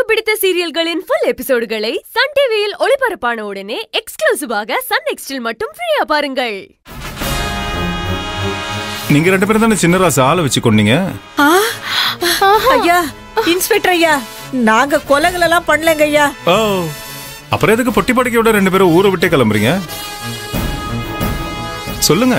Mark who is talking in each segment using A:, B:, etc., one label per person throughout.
A: பிடித்த சீரியல்களின் full எபிசோடுகளை Sun டிவியில் ஒளிபரப்பான உடனே எக்ஸ்க்ளூசிவாக சன் நெக்ஸ்டில் மட்டும் ஃப்ரீயா பாருங்கள்
B: நீங்க ரெண்டு பேரும் தானே சின்னராசு ஆளை வச்சு கொண்டீங்க
C: ஆ? ஐயா இன்ஸ்பெக்டர் ஐயா நாங்க கொலைகள் எல்லாம் பண்ணலங்க ஐயா
B: ஓ அப்புறம் எதுக்கு பொட்டி படைக்கையோட ரெண்டு பேரும் ஊரை விட்டே கிளம்புறீங்க சொல்லுங்க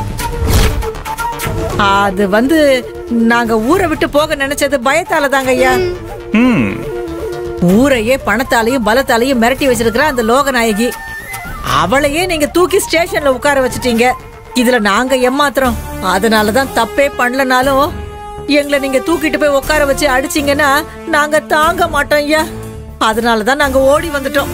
C: அது வந்து நாங்க ஊரை விட்டு போக நினைச்சது பயத்தால தாங்க ஐயா
B: ம்
C: ஊரையே பணத்தாலையும் பலத்தாலையும் மிரட்டி வச்சிருக்கிற அந்த லோகநாயகி அவளையே நீங்க தூக்கி ஸ்டேஷன்ல உட்கார வச்சிட்டீங்க இதுல நாங்க ஏமாத்துறோம் அதனாலதான் தப்பே பண்ணலனாலும் எங்களை நீங்க தூக்கிட்டு போய் உட்கார வச்சு அடிச்சீங்கன்னா நாங்க தாங்க மாட்டோம் ஐயா அதனாலதான் நாங்க ஓடி வந்துட்டோம்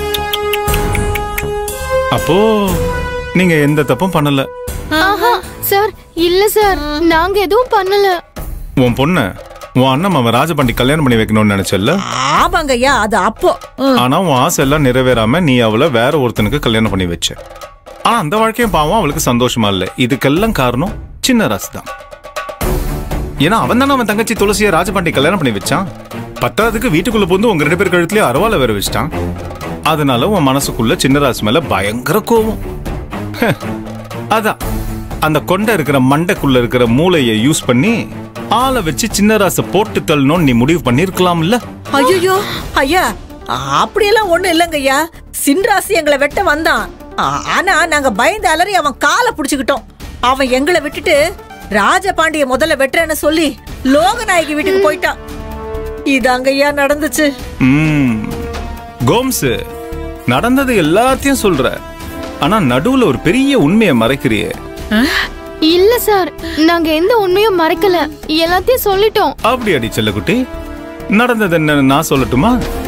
B: அப்போ நீங்க எந்த தப்பும் பண்ணல
D: ஆஹா சார் இல்ல சார் நாங்க எதுவும் பண்ணல
B: உன் பொண்ண உன் அண்ணன் அவன் ராஜபாண்டி கல்யாணம் பண்ணி வைக்கணும்னு நினைச்சல்ல
C: ஆமாங்க ஐயா அது அப்போ ம்.
B: ஆனா உன் ஆசை எல்லாம் நிறைவேறாம நீ அவளை வேற ஒருத்தனுக்கு கல்யாணம் பண்ணி வச்ச ஆனா அந்த வாழ்க்கையும் பாவம் அவளுக்கு சந்தோஷமா இல்ல இதுக்கெல்லாம் காரணம் சின்ன ராசு தான் ஏன்னா அவன் தானே அவன் தங்கச்சி துளசியை ராஜபாண்டி கல்யாணம் பண்ணி வச்சான் பத்தாவதுக்கு வீட்டுக்குள்ள புந்து உங்க ரெண்டு பேர் கழுத்துலயே அரவால வேற வச்சிட்டான் அதனால உன் மனசுக்குள்ள சின்ன ராசு மேல பயங்கர கோவம் ஹ, அதான் அந்த கொண்டை இருக்கிற மண்டைக்குள்ள இருக்கிற மூளையை யூஸ் பண்ணி ஆளை வச்சு சின்ன ராசை போட்டு தள்ளணும்னு நீ முடிவு பண்ணிருக்கலாம்ல
C: ஐயோ ஐயா அப்படியெல்லாம் ஒண்ணும் இல்லைங்க ஐயா சின்ராசி எங்களை வெட்ட வந்தான் ஆ- ஆனா நாங்க பயந்து அலறி அவன் காலை புடிச்சுக்கிட்டோம் அவன் எங்களை விட்டுட்டு ராஜபாண்டிய முதல்ல வெட்டுறேன்னு சொல்லி லோகநாயகி வீட்டுக்கு போயிட்டான் இதாங்க ஐயா நடந்துச்சு
B: ம். கோம்ஸ் நடந்தது எல்லாத்தையும் சொல்ற ஆனா நடுவுல ஒரு பெரிய உண்மையை மறைக்கிறியே
D: இல்ல சார் நாங்க எந்த உண்மையும் மறைக்கல எல்லாத்தையும் சொல்லிட்டோம்
B: அப்படி அடி செல்லக்குட்டி நடந்தது என்னன்னு நான் சொல்லட்டுமா